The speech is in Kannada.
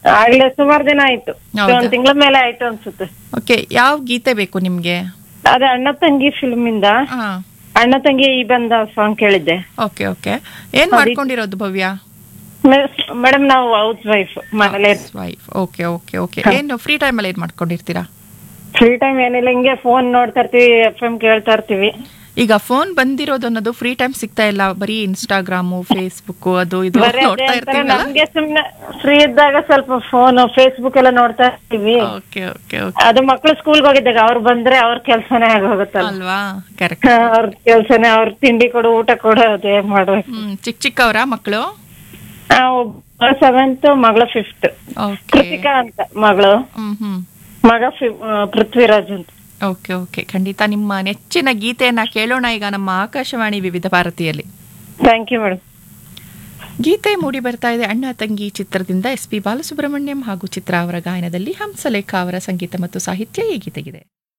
ಆಗ್ಲೇ ಸುಮಾರು ದಿನ ಆಯ್ತು ಹೌದಾ? ಒಂದ್ ತಿಂಗಳ ಮೇಲೆ ಆಯ್ತು ಅನ್ಸುತ್ತೆ ಓಕೆ ಯಾವ ಗೀತೆ ಬೇಕು ನಿಮ್ಗೆ ಅದೇ ಅಣ್ಣ ತಂಗಿ ಫಿಲ್ಮ್ ಇಂದ ಹಾ ಅಣ್ಣ ತಂಗಿ ಈ ಬಂದ ಸಾಂಗ್ ಕೇಳಿದ್ದೆ ಓಕೆ ಓಕೆ ಏನ್ ಮಾಡ್ಕೊಂಡಿರೋದು ಭವ್ಯ ಮೇಡಮ್ ನಾವು ಹೌಸ್ ವೈಫ್ ಮನೇಲೆ ವೈಫ್ ಓಕೆ ಓಕೆ ಓಕೆ ಏನು ಫ್ರೀ ಟೈಮಲ್ಲಿ ಏನ್ ಮಾಡ್ಕೊಂಡಿರ್ತೀರಾ ಫ್ರೀ ಟೈಮ್ ಏನಿಲ್ಲ ಹಿಂಗೆ ಫೋನ್ ನೋಡ್ತಾ ಇರ್ತೀವಿ ಎಫ್ ಎಂ ಕೇಳ್ತಾ ಇರ್ತೀವಿ ಈಗ ಫೋನ್ ಬಂದಿರೋದು ಅನ್ನೋದು ಫ್ರೀ ಟೈಮ್ ಸಿಗ್ತಾ ಇಲ್ಲ ಬರೀ ಇನ್ಸ್ಟಾಗ್ರಾಮು ಫೇಸ್ಬುಕ್ ಅದು ಇದು ಬರೀ ಅದೇ ನೋಡ್ತಾ ಅಂತಾರೆ, ಇರ್ತೀವಲ್ಲ ನಮ್ಗೆ ಸುಮ್ನೆ ಫ್ರೀ ಇದ್ದಾಗ ಸ್ವಲ್ಪ ಫೋನ್ ಫೇಸ್ಬುಕ್ ಎಲ್ಲ ನೋಡ್ತಾ ಇರ್ತೀವಿ ಓಕೆ ಓಕೆ ಓಕೆ ಅದು ಮಕ್ಳು ಸ್ಕೂಲ್ಗೆ ಹೋಗಿದ್ದಾಗ ಅವ್ರು ಬಂದ್ರೆ ಅವ್ರ ಕೆಲ್ಸನೇ ಆಗೋಗುತ್ತಲ್ಲ ಅಲ್ವಾ ಕರೆಕ್ಟ್ ಅವ್ರ ಕೆಲ್ಸನೇ ಅವ್ರ ತಿಂಡಿ ಕೊಡು ಊಟ ಕೊಡು ಅದೇ ಮಾಡ್ಬೇಕು ಹ್ಮ್ ಚಿಕ್ಕ ಚಿಕ್ಕವರ ಮಕ್ಕಳು ಸೆವೆಂತ್ ಮಗಳು ಫಿಫ್ತ್ ಓಕೆ ಕೃತಿಕಾ ಅಂತ ಮಗಳು ಹ್ಮ್ ಹ್ಮ್ ಮಗ ಫಿ- ಆ, ಪೃಥ್ವಿರಾಜ್ ಅಂತ ಓಕೆ ಓಕೆ ಖಂಡಿತ ನಿಮ್ಮ ನೆಚ್ಚಿನ ಗೀತೆಯನ್ನ ಕೇಳೋಣ ಈಗ ನಮ್ಮ ಆಕಾಶವಾಣಿ ವಿವಿಧ ಭಾರತಿಯಲ್ಲಿ ಥ್ಯಾಂಕ್ ಯು ಮೇಡಮ್ ಗೀತೆ ಮೂಡಿ ಬರ್ತಾ ಇದೆ ಅಣ್ಣ ತಂಗಿ ಚಿತ್ರದಿಂದ ಎಸ್ ಪಿ ಬಾಲಸುಬ್ರಹ್ಮಣ್ಯಂ ಹಾಗೂ ಚಿತ್ರ ಅವರ ಗಾಯನದಲ್ಲಿ ಹಂಸಲೇಖ ಅವರ ಸಂಗೀತ ಮತ್ತು ಸಾಹಿತ್ಯ ಈ ಗೀತೆಗಿದೆ